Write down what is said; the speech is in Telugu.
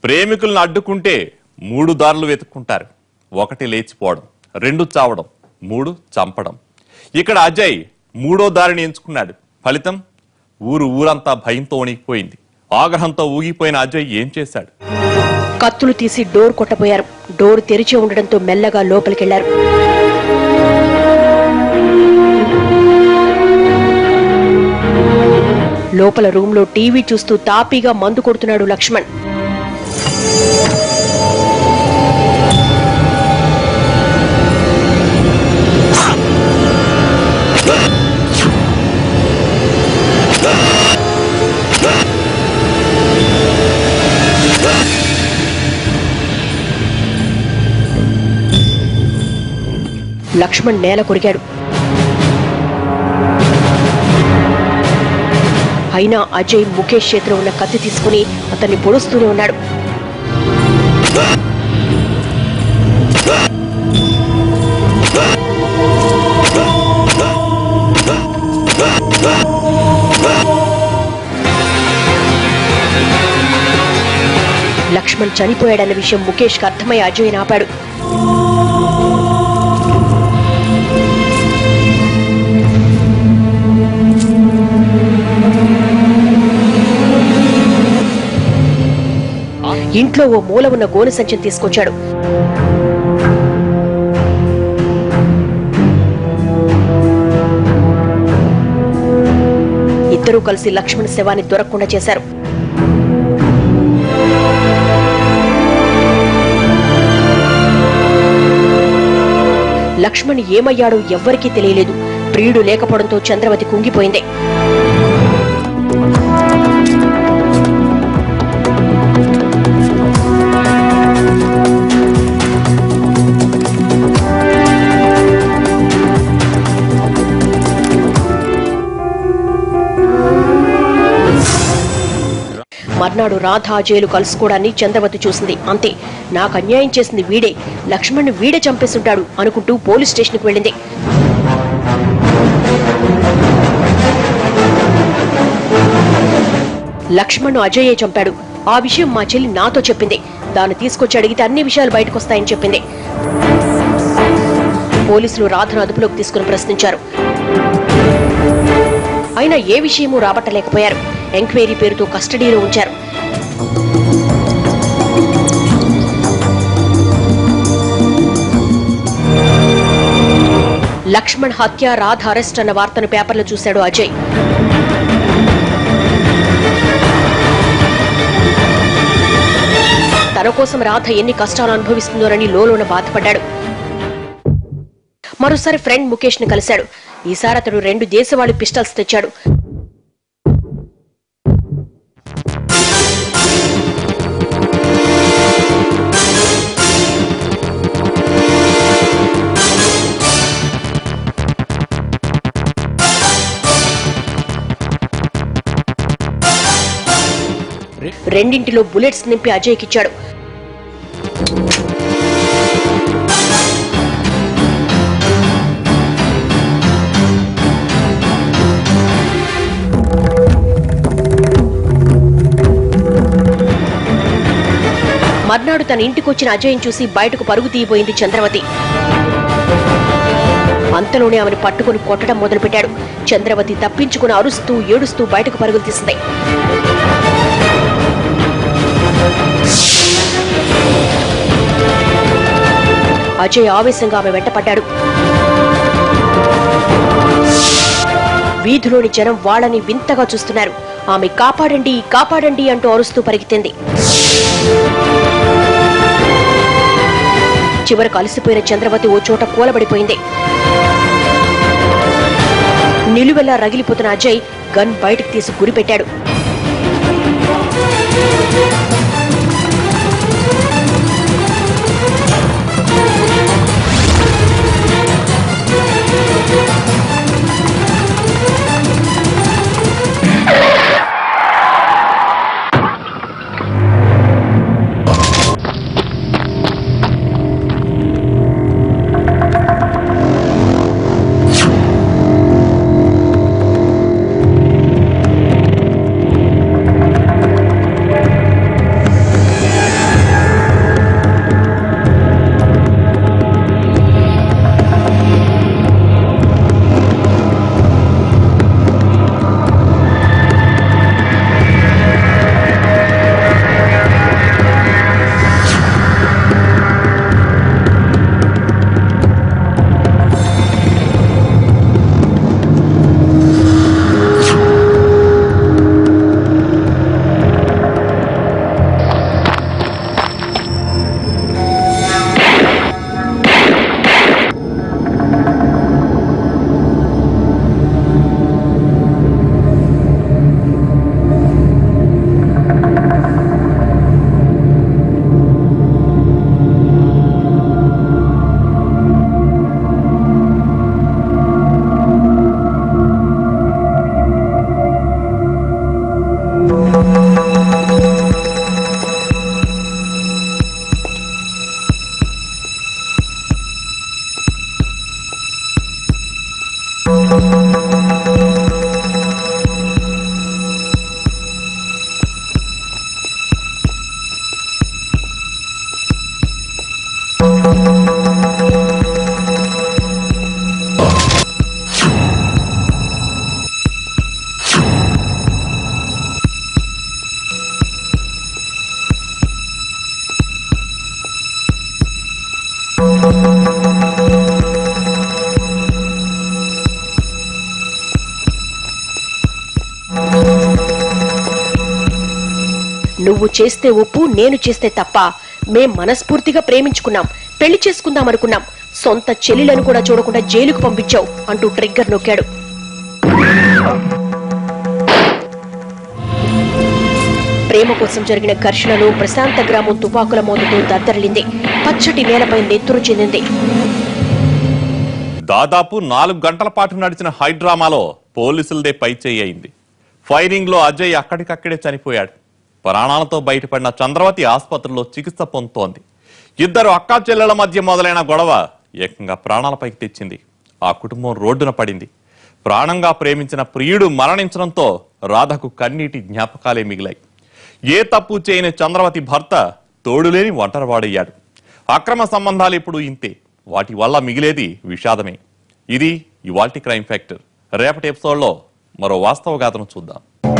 ప్రేమికులను అడ్డుకుంటే మూడు దారులు వెతుక్కుంటారు ఒకటి లేచిపోవడం రెండు చావడం మూడు చంపడం ఇక్కడ అజయ్ మూడో దారిని ఎంచుకున్నాడు ఫలితం ఊరు ఊరంతా భయంతో వణికిపోయింది ఆగ్రహంతో ఊగిపోయిన అజయ్ ఏం చేశాడు కత్తులు తీసి డోర్ కొట్టబోయారు డోర్ తెరిచి ఉండడంతో మెల్లగా లోపలికెళ్లారు లోపల రూమ్ లో టీవీ చూస్తూ తాపీగా మందు కొడుతున్నాడు లక్ష్మణ్ లక్ష్మణ్ నేల కొరిగాడు అయినా అజయ్ ముఖేష్ చేతిలో ఉన్న కత్తి తీసుకుని అతన్ని పొడుస్తూనే ఉన్నాడు లక్ష్మణ్ చనిపోయాడన్న విషయం ముఖేష్కి అర్థమై అజయ్ ఆపాడు ఇంట్లో ఓ మూల ఉన్న గోనె సంచిని తీసుకొచ్చాడు ఇద్దరూ కలిసి లక్ష్మణ్ శవాన్ని దొరకకుండా చేశారు లక్ష్మణ్ ఏమయ్యాడో ఎవ్వరికీ తెలియలేదు ప్రియుడు లేకపోవడంతో చంద్రవతి కుంగిపోయింది మర్నాడు రాధ అజయులు కలుసుకోవడాన్ని చంద్రవతి చూసింది అంతే నాకు అన్యాయం చేసింది వీడే లక్ష్మణ్ వీడే చంపేస్తుంటాడు అనుకుంటూ పోలీస్ స్టేషన్కి వెళ్ళింది లక్ష్మణ్ అజయే చంపాడు ఆ విషయం మా చెల్లి నాతో చెప్పింది దాన్ని తీసుకొచ్చి అడిగితే అన్ని విషయాలు బయటకొస్తాయని చెప్పింది పోలీసులు రాధను అదుపులోకి తీసుకుని ప్రశ్నించారు అయినా ఏ విషయమూ రాబట్టలేకపోయారు ఎంక్వైరీ పేరుతో కస్టడీలో ఉంచారు లక్ష్మణ్ హత్య రాధ అరెస్ట్ అన్న వార్తను పేపర్లో చూశాడు అజయ్ తన కోసం రాధ ఎన్ని కష్టాలు అనుభవిస్తుందోనని లోలోన బాధపడ్డాడు మరోసారి ఫ్రెండ్ ముఖేష్ ని కలిశాడు ఈసారి అతడు రెండు దేశవాళీ పిస్టల్స్ తెచ్చాడు రెండింటిలో బుల్లెట్స్ నింపి అజయ్కిచ్చాడు మర్నాడు తన ఇంటికొచ్చిన అజయ్ని చూసి బయటకు పరుగు తీయబోయింది చంద్రవతి అంతలోనే ఆమెను పట్టుకుని కొట్టడం మొదలుపెట్టాడు చంద్రవతి తప్పించుకుని అరుస్తూ ఏడుస్తూ బయటకు పరుగులు తీసింది అజయ్ ఆవేశంగా ఆమె వెంటపడ్డాడు వీధిలోని జనం వాళ్ళని వింతగా చూస్తున్నారు ఆమె కాపాడండి కాపాడండి అంటూ అరుస్తూ పరిగెత్తింది చివరకు అలసిపోయిన చంద్రవతి ఓ చోట కూలబడిపోయింది నిలువెల్లా రగిలిపోతున్న అజయ్ గన్ బయటకు తీసి గురిపెట్టాడు నువ్వు చేస్తే ఒప్పు నేను చేస్తే తప్ప మేం మనస్ఫూర్తిగా ప్రేమించుకున్నాం పెళ్లి చేసుకుందాం అనుకున్నాం సొంత చెల్లెలను కూడా చూడకుండా జైలుకు పంపించావు అంటూ ట్రిగ్గర్ నొక్కాడు ప్రేమ కోసం జరిగిన ఘర్షణలో ప్రశాంత గ్రామం తుపాకుల మోతతో దద్దరిల్లింది పచ్చటి నేలపై నెత్తురు చెందింది దాదాపు నాలుగు గంటల పాటు నడిచిన హైడ్రామాలో పోలీసులదే పైచేయి అయింది ఫైరింగ్ లో అజయ్ అక్కడికక్కడే చనిపోయాడు ప్రాణాలతో బయటపడిన చంద్రవతి ఆసుపత్రిలో చికిత్స పొందుతోంది ఇద్దరు అక్కా చెల్లెల మధ్య మొదలైన గొడవ ఏకంగా ప్రాణాలపైకి తెచ్చింది ఆ కుటుంబం రోడ్డున పడింది ప్రాణంగా ప్రేమించిన ప్రియుడు మరణించడంతో రాధకు కన్నీటి జ్ఞాపకాలే మిగిలాయి ఏ తప్పు చేయని చంద్రవతి భర్త తోడులేని ఒంటరివాడయ్యాడు అక్రమ సంబంధాలు ఇప్పుడు ఇంతే వాటి వల్ల మిగిలేది విషాదమే ఇది ఇవాల్టి క్రైమ్ ఫ్యాక్టర్ రేపటి ఎపిసోడ్లో మరో వాస్తవ గాథను చూద్దాం